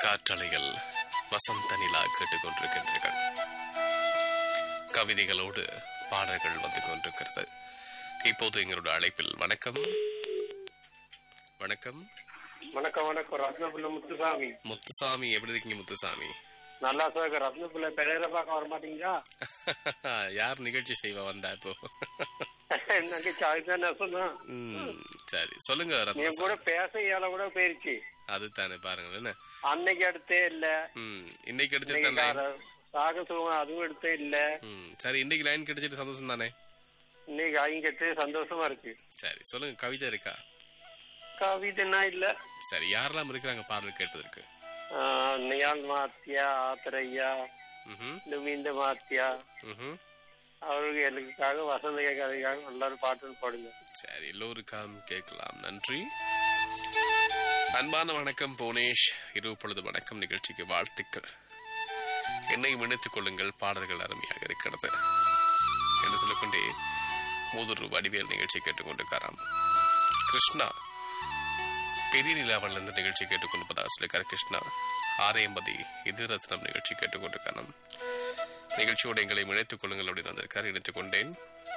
காற்றலைகள் வசந்த நிலா கேட்டுக்கொண்டிருக்கின்றீர்கள் கவிதைகளோடு பாடல்கள் வந்து கொண்டிருக்கிறது இப்போது எங்களோட அழைப்பில் வணக்கம் வணக்கம் வணக்கம் வணக்கம் ரத்னபுள்ள முத்துசாமி முத்துசாமி எப்படி இருக்கீங்க முத்துசாமி நல்லா சார் ரத்னபுள்ள பெரையில பார்க்க வர மாட்டீங்களா யார் நிகழ்ச்சி செய்வா வந்தா இப்போ எனக்கு சாய்தான் சொன்னா ம், சரி சொல்லுங்க என் கூட ரத்னசாமி பேச இயால கூட போயிருச்சு அதுதானே பாருங்க என்ன அன்னைக்கு எடுத்தே இல்ல ம் இன்னைக்கு இன்னைக்கு கிடைச்சது லைன் கார- சாக சுகம் அதுவும் எடுத்தே இல்ல ம் சரி இன்னைக்கு லைன் கிடைச்சிட்டு சந்தோஷம் தானே இன்னைக்கு அவங்க எடுத்து சந்தோஷமா இருக்கு சரி சொல்லுங்க கவிதை இருக்கா கவிதைனா இல்ல சரி யாரெல்லாம் இருக்கிறாங்க பாடல் கேட்டதற்கு ஆஹ், நியால் மாத்தியா ஆத்திரையா ம்ஹும் லுமிந்த மாத்தியா ம்ஹும் அவருக்கு எனக்காக வசந்த கேட்கறதுக்காக எல்லாரும் பாட்டு பாடுங்க சரி எல்லோருக்காம் கேட்கலாம் நன்றி அன்பான வணக்கம் புவனேஷ் இரவு பொழுது வணக்கம் நிகழ்ச்சிக்கு வாழ்த்துக்கள் என்னை இணைத்துக் கொள்ளுங்கள் பாடல்கள் அருமையாக இருக்கிறது என்று சொல்லிக்கொண்டே மூதூர் வடிவேல் நிகழ்ச்சி கேட்டுக்கொண்டிருக்காராம் கிருஷ்ணா பெரிய நிலாவிலிருந்து நிகழ்ச்சி கேட்டுக்கொண்டிருப்பதாக சொல்லியிருக்கார் கிருஷ்ணா ஆரையம்பதி இது ரத்னம் நிகழ்ச்சி கேட்டுக்கொண்டிருக்காராம் நிகழ்ச்சியோடு எங்களை இணைத்துக் கொள்ளுங்கள் அப்படின்னு வந்திருக்கார் இணைத்துக் கொண்டேன்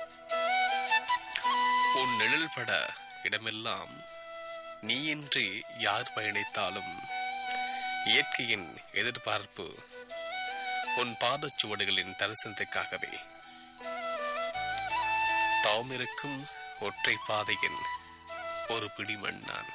உன் நிழல் பட இடமெல்லாம் நீயின்றி யார் பயணித்தாலும் இயற்கையின் எதிர்பார்ப்பு உன் பாதச்சுவடுகளின் தரிசனத்துக்காகவே தாமிருக்கும் ஒற்றை பாதையின் ஒரு பிடிமண் நான்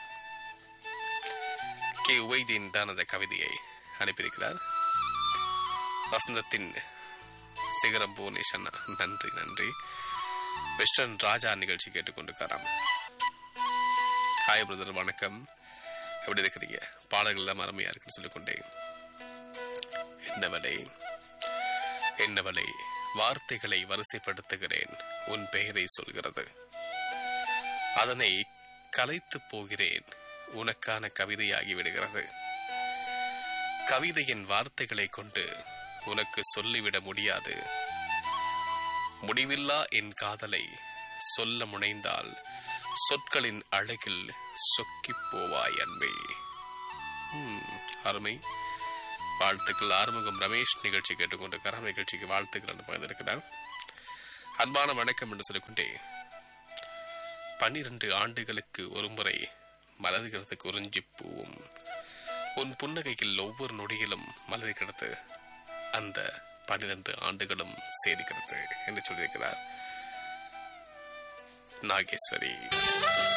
கே உவைதீன் தான் அந்த கவிதையை அனுப்பியிருக்கிறார் வசந்தத்தின் சிகரம் புவனேஷ் அண்ணா நன்றி நன்றி வெஸ்டர்ன் ராஜா நிகழ்ச்சி கேட்டுக்கொண்டிருக்காராம் ஹாய் பிரதர் வணக்கம் எப்படி இருக்கிறீங்க பாடல்கள் எல்லாம் அருமையா இருக்குன்னு சொல்லிக்கொண்டேன் என்னவளே என்னவளே வார்த்தைகளை வரிசைப்படுத்துகிறேன் உன் பெயரை சொல்கிறது அதனை கலைத்து போகிறேன் உனக்கான கவிதையாகி விடுகிறது கவிதையின் வார்த்தைகளை கொண்டு உனக்கு சொல்லிவிட முடியாது முடிவில்லா என் காதலை சொல்ல முனைந்தால் சொற்களின் அழகில் சொக்கிப் போவாய் அன்பே ம், அருமை வாழ்த்துக்கள் ஆறுமுகம் ரமேஷ் நிகழ்ச்சி கேட்டுக்கொண்டிருக்கிறார் நிகழ்ச்சிக்கு வாழ்த்துக்கள் என்று பகிர்ந்திருக்கிறார் அன்பான வணக்கம் என்று சொல்லிக்கொண்டே பன்னிரண்டு ஆண்டுகளுக்கு ஒருமுறை மலர்கிறது குறிஞ்சி பூவும் உன் புன்னகையில் ஒவ்வொரு நொடியிலும் மலர்கிறது அந்த பன்னிரண்டு ஆண்டுகளும் சேர்க்கிறது என்று சொல்லியிருக்கிறார் நாகேஸ்வரி